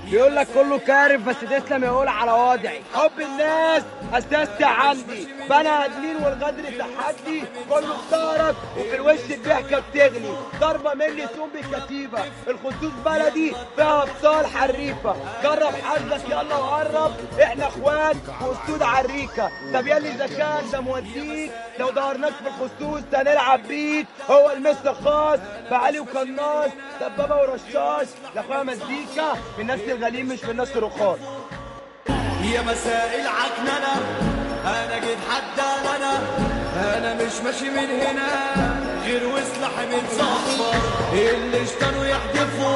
بيقول لك كله كارف بس تسلم يقول على وضعي حب الناس اساسي عندي بني ادمين والغدر تحدي كله اختارك وفي الوش الضحكه بتغلي ضربه مني سوم بالكتيبه الخصوص بلدي فيها ابطال حريفه جرب حظك يلا وقرب احنا اخوات واسود عريكه طب ياللي اذا كان ده موديك لو دورناك في الخصوص ده نلعب بيك هو المثل خاص بعلي وقناص دبابه ورشاش لاخويا مزيكا من الناس الغاليين مش من الناس الرخاص يا مساء العكننة أنا جيت حتى أنا أنا مش ماشي من هنا غير وسلاحي متصفر اللي اشتروا يحدفوا